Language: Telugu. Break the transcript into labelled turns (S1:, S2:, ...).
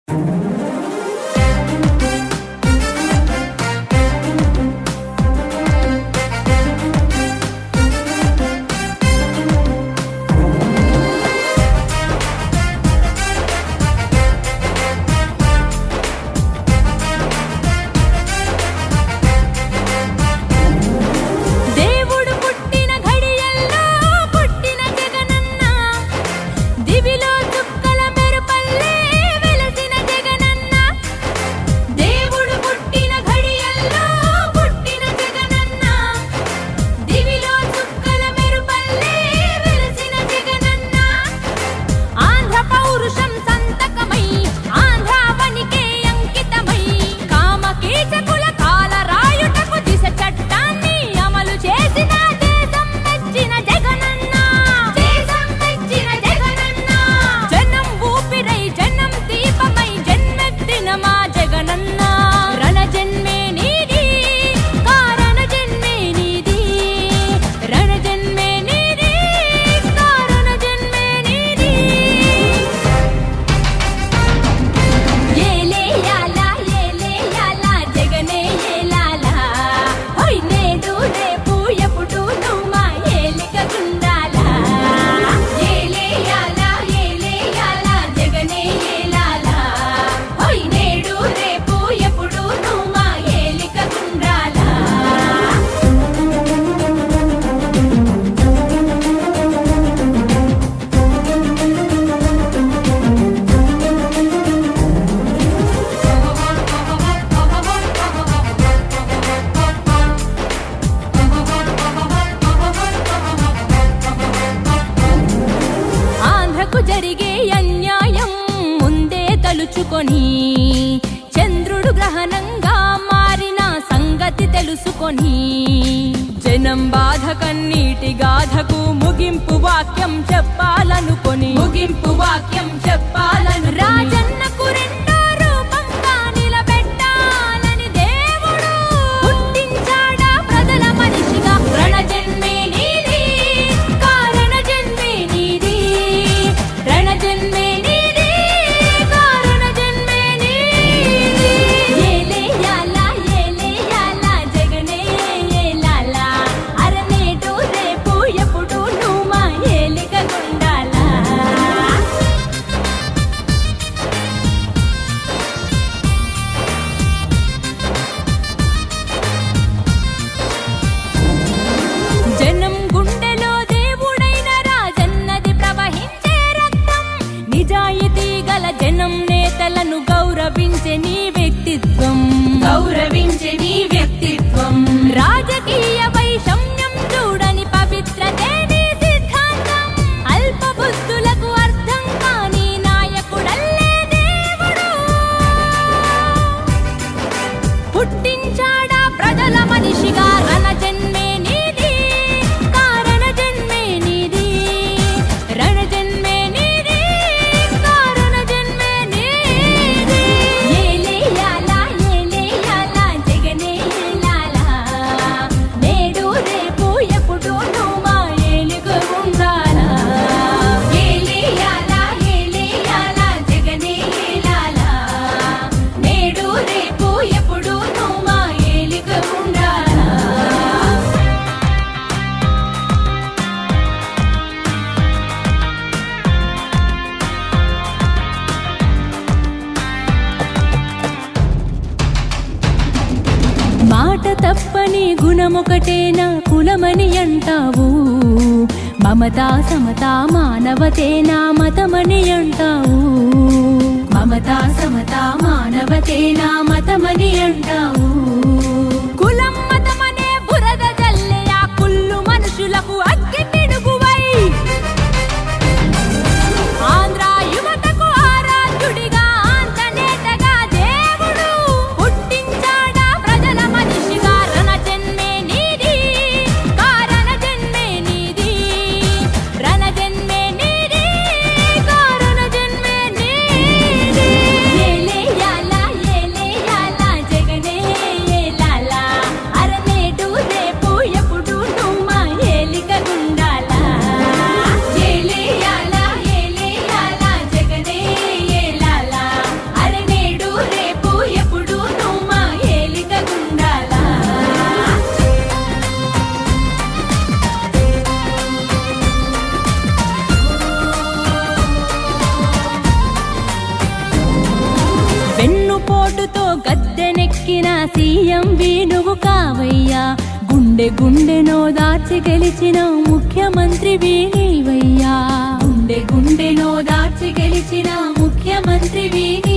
S1: దేవుడు పుట్టిన ఘడియల్లో పుట్టిన జగనన్న దివిలో చుక్కల మెరుపల్లే వెలసిన జగనన్న దేవుడు పుట్టిన ఘడియల్లో పుట్టిన జగనన్న దివిలో చుక్కల మెరుపల్లే వెలసిన జగనన్న ఆంధ్ర పౌరుషం సంతకమై ఆంధ్రావనికే అంకితమై కామకీచకుల కాల రాయుటకు దిశ చట్టాన్ని అమలు చేసిన దేశం మెచ్చిన జగనన్న దేశం మెచ్చిన జగనన్న జనం ఊపిరై జనం దీపమై జన్మెత్తిన మా జగనన్న రణ జన్మే నీది కారణ జన్మే నీది రణ జన్మే నీది కారణ జన్మే నీది ఏలే యాలా ఏలే యాలా జగనే ఏలాలా హోయ్ నేడు రేపు ఎప్పుడు నువ్వు మా ఏలిక గుండాలా ఏలే యాలా ఏలే యాలా జగనే ఏలాలా హోయ్ నేడు రేపు ఎప్పుడు నువ్వు మా ఏలిక గుండాలా ఆంధ్రకు జరిగే అన్యాయం ముందే తలుచుకొని చంద్రుడు గ్రహణంగా మారిన సంగతి తెలుసుకొని జనం బాధ కన్నీటి గాథకు ముగింపు వాక్యం చెప్పాలనుకొని ముగింపు వాక్యం చెప్పాలను రాజన్నకు రెండో రూపంగా నిలబెట్టాలని దేవుడు పుట్టించాడా ప్రజల మనిషిగా రణ జన్మే నీది కారణ జన్మే నీది రణ జన్మే నీది కారణ జన్మే నీది ఏలే యాలా ఏలే యాలా జగనే ఏలాలా అరనేటు రేపు ఎప్పుడు నువ్వు మా ఏలిక గుండాలా జనం గుండెలో దేవుడైన రాజన్నది ప్రవహించే రక్తం నిజాయితీ గల జనం నేతలను గౌరవించే నీ వ్యక్తిత్వం గౌరవించే నీ వ్యక్తిత్వం రాజకీయ వైషమ్యం చూడని పవిత్రతే నీ సిద్ధాంతం అల్ప బుద్ధులకు అర్థం కాని నాయకుడల్లే దేవుడు పుట్టించాడా ప్రజల మనిషిగా రణ జన్మే నీది కారణ జన్మే నీది రణ జన్మే నీది కారణ జన్మే నీది ఏలే యాలా ఏలే యాలా జగనే ఏలాలా నేడు రేపు ఎప్పుడు నువ్వు మా ఏలుగు ఉండాలా ఏలే యాలా ఏలే యాలా జగనే ఏలాలా నేడు రేపు ఎప్పుడు నువ్వు మా ఏలుగు ఉండాలా మాట తప్పని గుణమొకటేనా కులమని అంటావు మమతా సమతా మానవతేనా మతమని అంటావు మమతా సమతా మానవతేనా మతమని అంటావు కులం మతమనే బురద జల్లే ఆ కుళ్ళు మనుషులకు అగ్గి పిడుగువై ఆంధ్ర యువతకు ఆరాధ్యుడిగా ఆంతనేతగా దేవుడు పుట్టించాడా ప్రజల మనిషిగా రణ జన్మే నీది కారణ జన్మే నీది రణ జన్మే నీది కారణ జన్మే నీది ఏలే యాలా ఏలే యాలా జగనే ఓటుతో గద్దెనెక్కిన సీఎం నువ్వు కావయ్యా గుండె గుండెనో దాచి గెలిచిన ముఖ్యమంత్రి నీవయ్యా గుండె గుండెనో దాచి గెలిచిన ముఖ్యమంత్రి